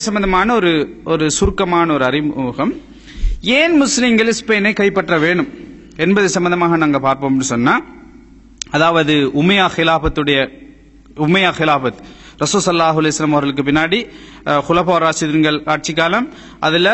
சம்பந்தமான ஒரு ஒரு சுருக்கமான ஒரு அறிமுகம் ஏன் முஸ்லிம்கள் ஸ்பெயினை கைப்பற்ற வேணும் என்பது சம்பந்தமாக நாங்க பார்ப்போம்னு சொன்னா அதாவது உமையா ஹிலாபத்துடைய உமையா ஹிலாபத் ரசூ சல்லாஹ் அலிஸ்லாம் அவர்களுக்கு பின்னாடி ஹுலபா ராசிதன்கள் ஆட்சி காலம் அதுல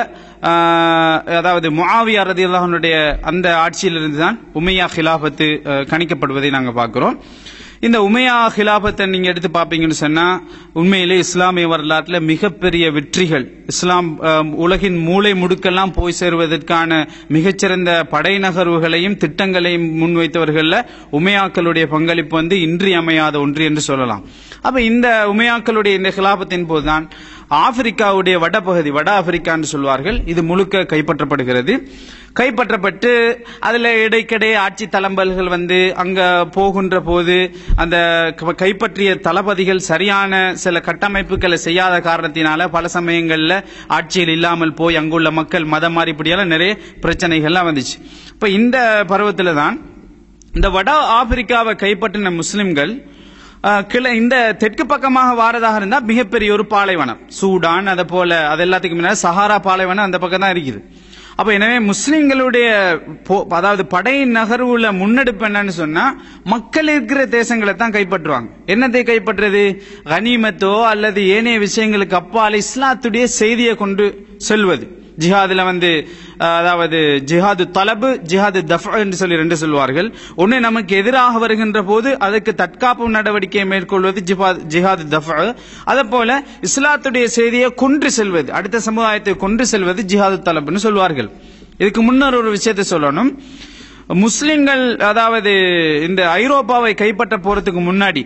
அஹ், அதாவது முஆவியா ரதியல்லாஹனுடைய அந்த ஆட்சியிலிருந்து தான் உமையா ஹிலாபத்து அஹ், கணிக்கப்படுவதை நாங்க பார்க்கிறோம் இந்த உமையா ஹிலாபத்தை நீங்க எடுத்து பாப்பீங்கன்னு சொன்னா உண்மையிலே இஸ்லாமிய வரலாற்றுல மிகப்பெரிய வெற்றிகள் இஸ்லாம் அஹ், உலகின் மூளை முடுக்கெல்லாம் போய் சேருவதற்கான மிகச்சிறந்த படை நகர்வுகளையும் திட்டங்களையும் முன்வைத்தவர்கள்ல உமையாக்களுடைய பங்களிப்பு வந்து இன்றியமையாத ஒன்று என்று சொல்லலாம் அப்ப இந்த உமையாக்களுடைய இந்த ஹிலாபத்தின் போதுதான் ஆப்பிரிக்காவுடைய வடபகுதி வட ஆப்பிரிக்கான்னு சொல்வார்கள் இது முழுக்க கைப்பற்றப்படுகிறது கைப்பற்றப்பட்டு அதுல இடைக்கிடையே ஆட்சி தளம்பல்கள் வந்து அங்க போகின்ற போது அந்த க- கைப்பற்றிய தளபதிகள் சரியான சில கட்டமைப்புகளை செய்யாத காரணத்தினால பல சமயங்கள்ல ஆட்சியில் இல்லாமல் போய் அங்குள்ள மக்கள் மதம் மாறி இப்படியெல்லாம் நிறைய பிரச்சனைகள்லாம் வந்துச்சு இப்ப இந்த பருவத்துல தான் இந்த வட ஆப்பிரிக்காவை கைப்பற்றின முஸ்லிம்கள் அஹ், கிள இந்த தெற்கு பக்கமாக வாரதாக இருந்தா மிகப்பெரிய ஒரு பாலைவனம் சூடான் அதை போல அது எல்லாத்துக்கும் முன்னாடி சஹாரா பாலைவனம் அந்த பக்கம் தான் இருக்குது அப்ப எனவே முஸ்லிம்களுடைய போ- அதாவது படை நகர்வுல முன்னெடுப்பு என்னன்னு சொன்னா மக்கள் இருக்கிற தேசங்களை தான் கைப்பற்றுவாங்க என்னத்தை கைப்பற்றுறது கனிமத்தோ அல்லது ஏனைய விஷயங்களுக்கு அப்பால் இஸ்லாத்துடைய செய்தியை கொண்டு செல்வது ஜிஹாதுல வந்து அஹ், அதாவது ஜிஹாது தலபு ஜிஹாது தஃப் என்று சொல்லி ரெண்டு சொல்வார்கள் ஒன்னு நமக்கு எதிராக வருகின்ற போது அதுக்கு தற்காப்பு நடவடிக்கை மேற்கொள்வது ஜிஹாத் ஜிஹாது தஃப் அதே போல இஸ்லாத்துடைய செய்தியை கொன்று செல்வது அடுத்த சமுதாயத்தை கொன்று செல்வது ஜிஹாது தலப்னு சொல்வார்கள் இதுக்கு முன்னர் ஒரு விஷயத்தை சொல்லணும் முஸ்லிம்கள் அதாவது இந்த ஐரோப்பாவை கைப்பற்ற போறதுக்கு முன்னாடி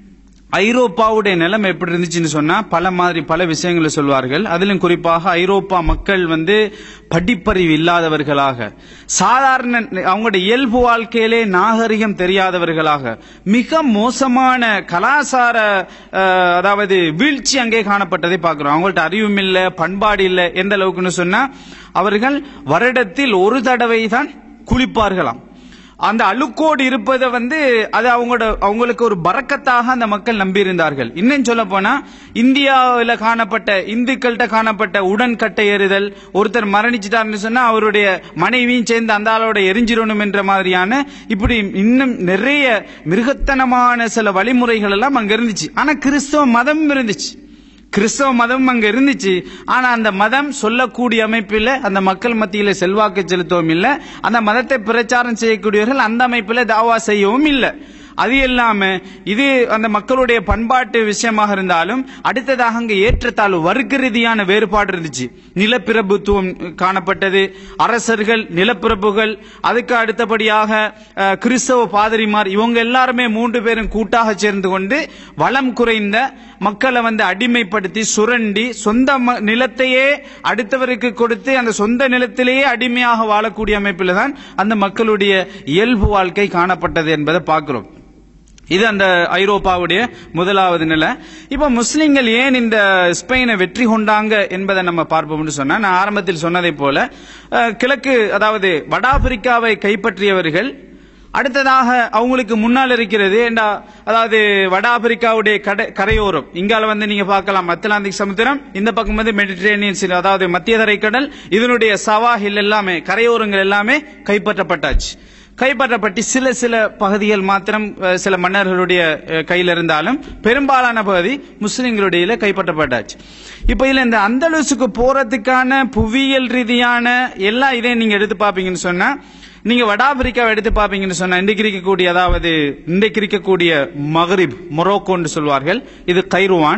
ஐரோப்பாவுடைய நிலைமை எப்படி இருந்துச்சுன்னு சொன்னா பல மாதிரி பல விஷயங்களை சொல்வார்கள் அதிலும் குறிப்பாக ஐரோப்பா மக்கள் வந்து படிப்பறிவு இல்லாதவர்களாக சாதாரண அவங்களுடைய இயல்பு வாழ்க்கையிலே நாகரிகம் தெரியாதவர்களாக மிக மோசமான கலாசார அஹ், அதாவது வீழ்ச்சி அங்கே காணப்பட்டதை பார்க்கிறோம் அவங்கள்ட்ட அறிவும் இல்ல பண்பாடு இல்ல எந்த அளவுக்குன்னு சொன்னா அவர்கள் வருடத்தில் ஒரு தடவை தான் குளிப்பார்களாம் அந்த அழுக்கோடு இருப்பதை வந்து அது அவங்களோட அவங்களுக்கு ஒரு பறக்கத்தாக அந்த மக்கள் நம்பியிருந்தார்கள் இன்னும் சொல்ல போனா இந்தியாவில் காணப்பட்ட இந்துக்கள்கிட்ட காணப்பட்ட உடன்கட்டை எறிதல் ஒருத்தர் மரணிச்சிட்டாருன்னு சொன்னா அவருடைய மனைவியும் சேர்ந்து அந்த ஆளோட எரிஞ்சிடணும் என்ற மாதிரியான இப்படி இன்னும் நிறைய மிருகத்தனமான சில வழிமுறைகள் எல்லாம் அங்க இருந்துச்சு ஆனா கிறிஸ்தவ மதம் இருந்துச்சு கிறிஸ்தவ மதம் அங்க இருந்துச்சு ஆனா அந்த மதம் சொல்லக்கூடிய அமைப்பில் அந்த மக்கள் மத்தியில செல்வாக்கு செலுத்தவும் இல்லை அந்த மதத்தை பிரச்சாரம் செய்யக்கூடியவர்கள் அந்த அமைப்பில் தாவா செய்யவும் இல்லை அது இல்லாம இது அந்த மக்களுடைய பண்பாட்டு விஷயமாக இருந்தாலும் அடுத்ததாக அங்க ஏற்றத்தாழ்வு வர்க்க ரீதியான வேறுபாடு இருந்துச்சு நிலப்பிரபுத்துவம் காணப்பட்டது அரசர்கள் நிலப்பிரபுகள் அதுக்கு அடுத்தபடியாக அஹ், கிறிஸ்தவ பாதிரிமார் இவங்க எல்லாருமே மூன்று பேரும் கூட்டாக சேர்ந்து கொண்டு வளம் குறைந்த மக்களை வந்து அடிமைப்படுத்தி சுரண்டி சொந்த ம- நிலத்தையே அடுத்தவருக்கு கொடுத்து அந்த சொந்த நிலத்திலேயே அடிமையாக வாழக்கூடிய அமைப்பில் தான் அந்த மக்களுடைய இயல்பு வாழ்க்கை காணப்பட்டது என்பதை பார்க்கிறோம் இது அந்த ஐரோப்பாவுடைய முதலாவது நிலை இப்ப முஸ்லிம்கள் ஏன் இந்த ஸ்பெயினை வெற்றி கொண்டாங்க என்பதை நம்ம பார்ப்போம்னு சொன்னா நான் ஆரம்பத்தில் சொன்னதை போல அஹ், கிழக்கு அதாவது வட ஆப்பிரிக்காவை கைப்பற்றியவர்கள் அடுத்ததாக அவங்களுக்கு முன்னால் இருக்கிறது ஏண்டா அதாவது வட ஆப்பிரிக்காவுடைய கடை கரையோரம் இங்கால வந்து நீங்க பார்க்கலாம் அத்லாந்திக் சமுத்திரம் இந்த பக்கம் வந்து மெடிட்டரேனியன் சி- அதாவது மத்திய தரைக்கடல் இதனுடைய சவாஹில் எல்லாமே கரையோரங்கள் எல்லாமே கைப்பற்றப்பட்டாச்சு கைப்பற்றப்பட்டு சில சில பகுதிகள் மாத்திரம் அஹ், சில மன்னர்களுடைய அஹ், கையில் இருந்தாலும் பெரும்பாலான பகுதி முஸ்லிம்களுடைய கைப்பற்றப்பட்டாச்சு இப்ப இதுல இந்த அந்தலுசுக்கு போறதுக்கான புவியியல் ரீதியான எல்லா இதையும் நீங்க எடுத்து பாப்பீங்கன்னு சொன்னா நீங்க வட ஆப்பிரிக்காவை எடுத்து பாப்பீங்கன்னு சொன்னா இன்றைக்கு இருக்கக்கூடிய அதாவது இன்றைக்கு இருக்கக்கூடிய மகரிப் மொரோக்கோன்னு சொல்வார்கள் இது கைருவான்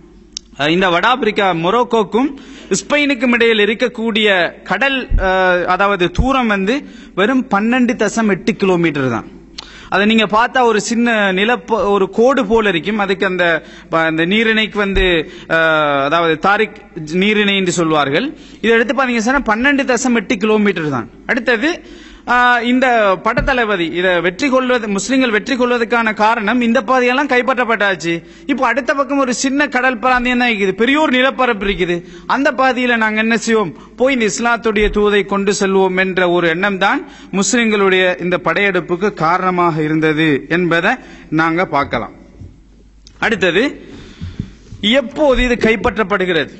அஹ் இந்த வட ஆப்பிரிக்கா மொரோக்கோக்கும் ஸ்பெயினுக்கும் இடையில் இருக்கக்கூடிய கடல் அஹ், அதாவது தூரம் வந்து வெறும் பன்னெண்டு தசம் எட்டு கிலோமீட்டர் தான் அதை நீங்க பார்த்தா ஒரு சின்ன நிலப்ப ஒரு கோடு போல இருக்கும் அதுக்கு அந்த ப- அந்த நீரிணைக்கு வந்து அஹ், அதாவது தாரிக் நீரிணை என்று சொல்வார்கள் இதை எடுத்து பாத்தீங்க சொன்னா பன்னெண்டு தசம் எட்டு கிலோமீட்டர் தான் அடுத்தது ஆஹ் இந்த படத்தளபதி இதை வெற்றி கொள்வது முஸ்லிம்கள் வெற்றி கொள்வதற்கான காரணம் இந்த பாதையெல்லாம் கைப்பற்றப்பட்டாச்சு இப்போ அடுத்த பக்கம் ஒரு சின்ன கடல் பிராந்தியம் தான் இருக்குது பெரிய ஒரு நிலப்பரப்பு இருக்குது அந்த பாதையில நாங்க என்ன செய்வோம் போய் இந்த இஸ்லாத்துடைய தூதை கொண்டு செல்வோம் என்ற ஒரு எண்ணம் தான் முஸ்லிம்களுடைய இந்த படையெடுப்புக்கு காரணமாக இருந்தது என்பதை நாங்க பார்க்கலாம் அடுத்தது எப்போது இது கைப்பற்றப்படுகிறது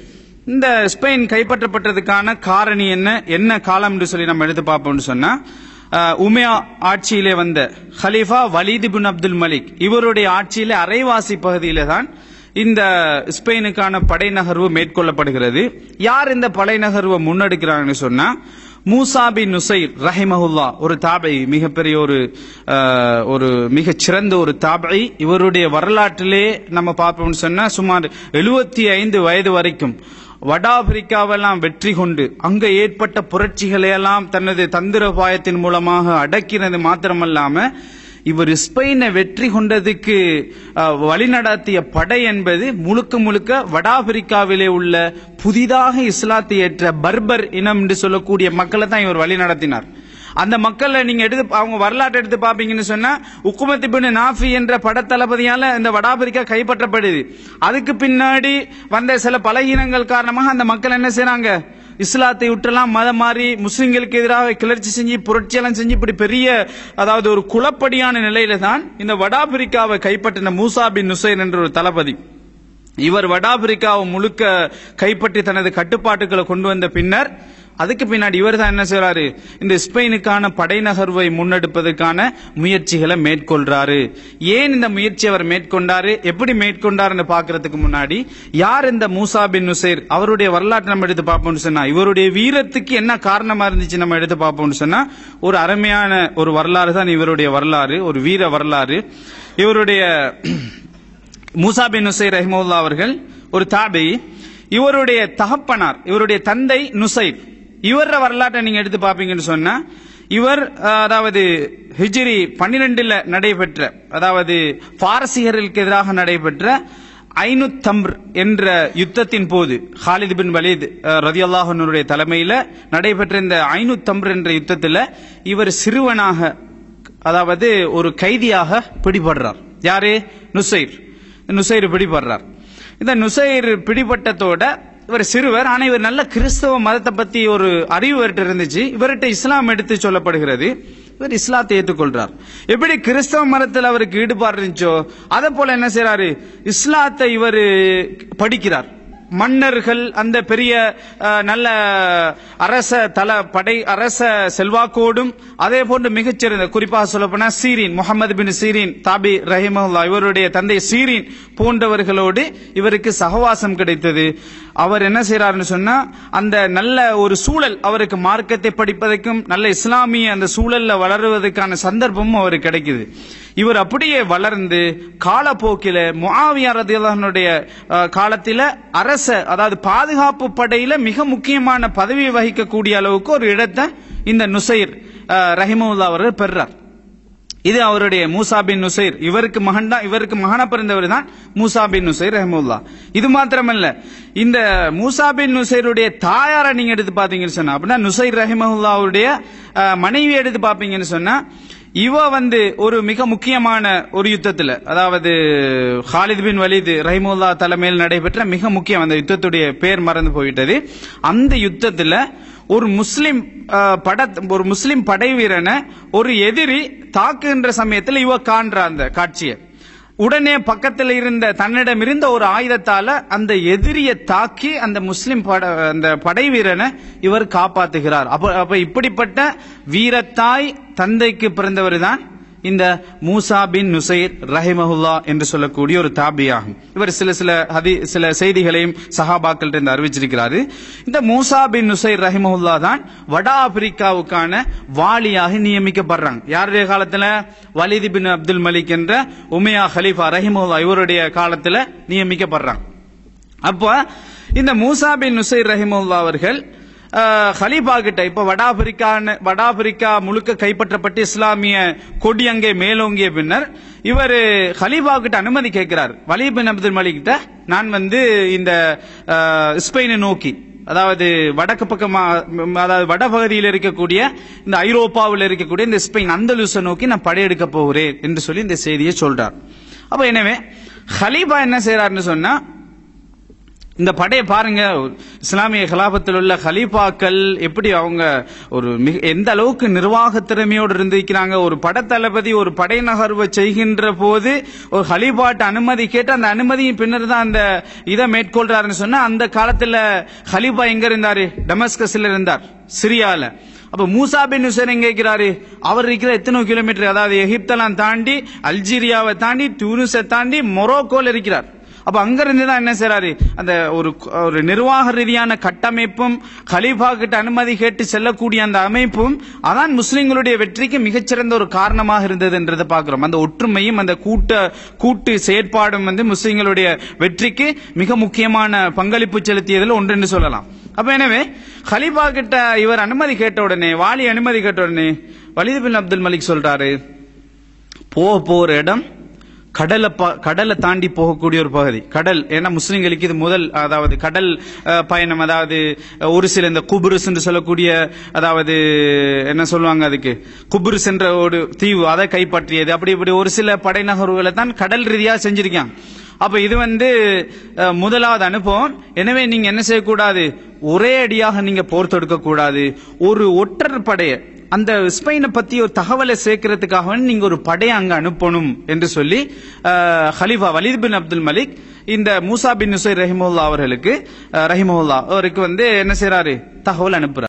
இந்த ஸ்பெயின் கைப்பற்றப்பட்டதுக்கான காரணி என்ன என்ன காலம் என்று சொல்லி நம்ம எடுத்து பார்ப்போம்னு சொன்னா அஹ், உமையா ஆட்சியிலே வந்த ஹலீஃபா வலீத் பின் அப்துல் மலிக் இவருடைய ஆட்சியிலே அரைவாசி பகுதியில தான் இந்த ஸ்பெயினுக்கான படை நகர்வு மேற்கொள்ளப்படுகிறது யார் இந்த படை நகர்வை முன்னெடுக்கிறாங்கன்னு சொன்னா மூசா பின் நுசைர் ரஹிமஹுல்லா ஒரு தாபை மிகப்பெரிய ஒரு அஹ், ஒரு மிகச் சிறந்த ஒரு தாபை இவருடைய வரலாற்றிலே நம்ம பார்ப்போம்னு சொன்னா சுமார் எழுபத்தி ஐந்து வயது வரைக்கும் வடாபிரிக்காவெல்லாம் வெற்றி கொண்டு அங்க ஏற்பட்ட புரட்சிகளை எல்லாம் தனது தந்திரோபாயத்தின் மூலமாக அடக்கினது மாத்திரமல்லாம இவர் ஸ்பெயினை வெற்றி கொண்டதுக்கு அஹ், வழிநடத்திய படை என்பது முழுக்க முழுக்க வடாபிரிக்காவிலே உள்ள புதிதாக இஸ்லாத்தை ஏற்ற பர்பர் இனம் என்று சொல்லக்கூடிய மக்களை தான் இவர் வழி நடத்தினார் அந்த மக்களை நீங்க எடுத்து அவங்க வரலாற்றை எடுத்து பாப்பீங்கன்னு சொன்னா உக்குமத்தி பின் நாஃபி என்ற படத்தளபதியால இந்த வடாபிரிக்கா கைப்பற்றப்படுது அதுக்கு பின்னாடி வந்த சில பலகீனங்கள் காரணமாக அந்த மக்கள் என்ன செய்றாங்க இஸ்லாத்தை விட்டுலாம் மதம் மாறி முஸ்லிம்களுக்கு எதிராக கிளர்ச்சி செஞ்சு புரட்சியெல்லாம் செஞ்சு இப்படி பெரிய அதாவது ஒரு குழப்படியான நிலையில தான் இந்த வடாபிரிக்காவை கைப்பற்றின மூசா பின் நுசைர் என்ற ஒரு தளபதி இவர் வடாபிரிக்காவை முழுக்க கைப்பற்றி தனது கட்டுப்பாட்டுகளை கொண்டு வந்த பின்னர் அதுக்கு பின்னாடி இவர் தான் என்ன செய்றாரு இந்த ஸ்பெயினுக்கான படை நகர்வை முன்னெடுப்பதற்கான முயற்சிகளை மேற்கொள்றாரு ஏன் இந்த முயற்சி அவர் மேற்கொண்டாரு எப்படி மேற்கொண்டாருன்னு பாக்குறதுக்கு முன்னாடி யார் இந்த மூசா பின் நுசைர் அவருடைய வரலாற்றை நம்ம எடுத்து பார்ப்போம்னு சொன்னா இவருடைய வீரத்துக்கு என்ன காரணமா இருந்துச்சு நம்ம எடுத்து பார்ப்போம்னு சொன்னா ஒரு அருமையான ஒரு வரலாறு தான் இவருடைய வரலாறு ஒரு வீர வரலாறு இவருடைய மூசா பின் நுசைர் ரஹிமுல்லா அவர்கள் ஒரு தாபி இவருடைய தகப்பனார் இவருடைய தந்தை நுசைர் இவர வரலாற்றை நீங்க எடுத்து பாப்பீங்கன்னு சொன்னா இவர் அஹ், அதாவது ஹிஜ்ரி பன்னிரெண்டுல நடைபெற்ற அதாவது பாரசீகர்களுக்கு எதிராக நடைபெற்ற ஐனுத்தம்ர் என்ற யுத்தத்தின் போது ஹாலித் பின் வலீத் ரதியல்லாஹனுடைய தலைமையில நடைபெற்ற இந்த ஐனுத்தம்ர் என்ற யுத்தத்தில் இவர் சிறுவனாக அதாவது ஒரு கைதியாக பிடிபடுறார் யாரு நுசைர் நுசைர் பிடிபடுறார் இந்த நுசைர் பிடிபட்டதோட இவர் சிறுவர் ஆனா இவர் நல்ல கிறிஸ்தவ மதத்தை பத்தி ஒரு அறிவு இவர்கிட்ட இருந்துச்சு இவர்கிட்ட இஸ்லாம் எடுத்து சொல்லப்படுகிறது இவர் இஸ்லாத்தை ஏற்றுக்கொள்றார் எப்படி கிறிஸ்தவ மதத்தில் அவருக்கு ஈடுபாடு இருந்துச்சோ அதே போல என்ன செய்றாரு இஸ்லாத்தை இவர் படிக்கிறார் மன்னர்கள் அந்த பெரிய அஹ், நல்ல அரச தல படை அரச செல்வாக்கோடும் அதே போன்று மிகச்சிறந்த குறிப்பாக சொல்லப்போனா சீரின் முகமது பின் சீரின் தாபி ரஹிமஹுல்லா இவருடைய தந்தை சீரின் போன்றவர்களோடு இவருக்கு சகவாசம் கிடைத்தது அவர் என்ன செய்யறாருன்னு சொன்னா அந்த நல்ல ஒரு சூழல் அவருக்கு மார்க்கத்தை படிப்பதற்கும் நல்ல இஸ்லாமிய அந்த சூழல்ல வளருவதற்கான சந்தர்ப்பமும் அவருக்கு கிடைக்குது இவர் அப்படியே வளர்ந்து காலப்போக்கில முஆவியா ரதியல்லாஹுனுடைய காலத்தில அரச அதாவது பாதுகாப்பு படையில மிக முக்கியமான பதவி வகிக்கக்கூடிய அளவுக்கு ஒரு இடத்தை இந்த நுசைர் ரஹிமுல்லா அவர்கள் பெறார் இது அவருடைய மூசா பின் நுசைர் இவருக்கு மகன் தான் இவருக்கு மகனா பிறந்தவர் தான் மூசா பின் நுசைர் ரஹமுல்லா இது மாத்திரமல்ல இந்த மூசா பின் நுசைருடைய தாயாரை நீங்க எடுத்து பாத்தீங்கன்னு சொன்னா அப்படின்னா நுசைர் ரஹிமஹுல்லாவுடைய அஹ், மனைவி எடுத்து பாப்பீங்கன்னு சொன்னா இவ வந்து ஒரு மிக முக்கியமான ஒரு யுத்தத்துல அதாவது ஹாலித் பின் வலீத் ரஹிமுல்லா தலைமையில் நடைபெற்ற மிக முக்கியம் அந்த யுத்தத்துடைய பேர் மறந்து போயிட்டது அந்த யுத்தத்துல ஒரு முஸ்லிம் அஹ், பட ஒரு முஸ்லிம் படை வீரனை ஒரு எதிரி தாக்குகின்ற சமயத்தில் இவ காண்ற அந்த காட்சியை உடனே பக்கத்தில் இருந்த தன்னிடம் இருந்த ஒரு ஆயுதத்தால அந்த எதிரியை தாக்கி அந்த முஸ்லிம் பட அந்த படை வீரனை இவர் காப்பாத்துகிறார் அப்ப அப்ப இப்படிப்பட்ட வீரத்தாய் தந்தைக்கு பிறந்தவர் தான் இந்த மூசா பின் நுசைர் ரஹிமஹுல்லா என்று சொல்லக்கூடிய ஒரு தாபியாகும் இவர் சில சில ஹதி சில செய்திகளையும் சஹாபாக்கள் இருந்து அறிவிச்சிருக்கிறாரு இந்த மூசா பின் நுசைர் ரஹிமஹுல்லா தான் வட ஆப்பிரிக்காவுக்கான வாலியாக நியமிக்கப்படுறாங்க யாருடைய காலத்துல வலிதி பின் அப்துல் மலிக் என்ற உமையா ஹலீஃபா ரஹிமஹுல்லா இவருடைய காலத்துல நியமிக்கப்படுறாங்க அப்போ இந்த மூசா பின் நுசைர் ரஹிமுல்லா அவர்கள் அஹ், ஹலீஃபா கிட்ட இப்ப வடாபிரிக்கா வடாபிரிக்கா முழுக்க கைப்பற்றப்பட்டு இஸ்லாமிய கொடி அங்கே மேலோங்கிய பின்னர் இவர் ஹலீஃபா கிட்ட அனுமதி கேட்கிறார் வலி பின் அப்துல் மலிக் கிட்ட நான் வந்து இந்த அஹ், ஸ்பெயினை நோக்கி அதாவது வடக்கு பக்கமா ம், அதாவது வடபகுதியில் இருக்கக்கூடிய இந்த ஐரோப்பாவில் இருக்கக்கூடிய இந்த ஸ்பெயின் அந்தலுசை நோக்கி நான் படையெடுக்க போகிறேன் என்று சொல்லி இந்த செய்தியை சொல்றார் அப்ப எனவே ஹலீஃபா என்ன செய்யறாருன்னு சொன்னா இந்த படையை பாருங்க இஸ்லாமிய கலாபத்தில் உள்ள ஹலீஃபாக்கள் எப்படி அவங்க ஒரு மிக எந்த அளவுக்கு நிர்வாக திறமையோடு இருந்திருக்கிறாங்க ஒரு படத்தளபதி ஒரு படை நகர்வை செய்கின்ற போது ஒரு ஹலீஃபாட்ட அனுமதி கேட்டு அந்த அனுமதியின் பின்னர் தான் அந்த இதை மேற்கொள்றாருன்னு சொன்னா அந்த காலத்துல ஹலீஃபா எங்க இருந்தாரு டமஸ்கஸ்ல இருந்தார் சிரியால அப்ப மூசா பின் ஹுசைன் எங்க இருக்கிறாரு அவர் இருக்கிற எத்தனை கிலோமீட்டர் அதாவது எகிப்தெல்லாம் தாண்டி அல்ஜீரியாவை தாண்டி டியூனிஸை தாண்டி மொரோக்கோல இருக்கிறார் அப்ப அங்கிருந்து தான் என்ன செய்றாரு அந்த ஒரு ஒரு நிர்வாக ரீதியான கட்டமைப்பும் கலீஃபா கிட்ட அனுமதி கேட்டு செல்லக்கூடிய அந்த அமைப்பும் அதான் முஸ்லிம்களுடைய வெற்றிக்கு மிகச்சிறந்த ஒரு காரணமாக இருந்ததுன்றதை பார்க்கிறோம் அந்த ஒற்றுமையும் அந்த கூட்ட கூட்டு செயற்பாடும் வந்து முஸ்லிம்களுடைய வெற்றிக்கு மிக முக்கியமான பங்களிப்பு செலுத்தியதில் ஒன்று என்று சொல்லலாம் அப்ப எனவே கலீஃபா கிட்ட இவர் அனுமதி கேட்ட உடனே வாலி அனுமதி கேட்ட உடனே வலிது பின் அப்துல் மலிக் சொல்றாரு போக போற இடம் கடலை ப- கடலை தாண்டி போகக்கூடிய ஒரு பகுதி கடல் ஏன்னா முஸ்லிம்களுக்கு இது முதல் அதாவது கடல் அஹ், பயணம் அதாவது அஹ், ஒரு சில இந்த குபுருஸ் என்று சொல்லக்கூடிய அதாவது என்ன சொல்லுவாங்க அதுக்கு குபுருஸ் என்ற ஒரு தீவு அதை கைப்பற்றியது அப்படி இப்படி ஒரு சில படை நகர்வுகளை தான் கடல் ரீதியா செஞ்சிருக்காங்க அப்ப இது வந்து அஹ், முதலாவது அனுபவம் எனவே நீங்க என்ன செய்யக்கூடாது ஒரே அடியாக நீங்க போர் தொடுக்க கூடாது ஒரு ஒற்றர் படைய அந்த ஸ்பெயினை பத்தி ஒரு தகவலை சேர்க்கறதுக்காக வேண்டி நீங்க ஒரு படையை அங்க அனுப்பணும் என்று சொல்லி அஹ், ஹலீஃபா வலீத் பின் அப்துல் மலிக் இந்த மூசா பின் நுசைர் ரஹிமுல்லா அவர்களுக்கு அஹ், ரஹிமுல்லா அவருக்கு வந்து என்ன செய்றாரு தகவல் அனுப்புறாரு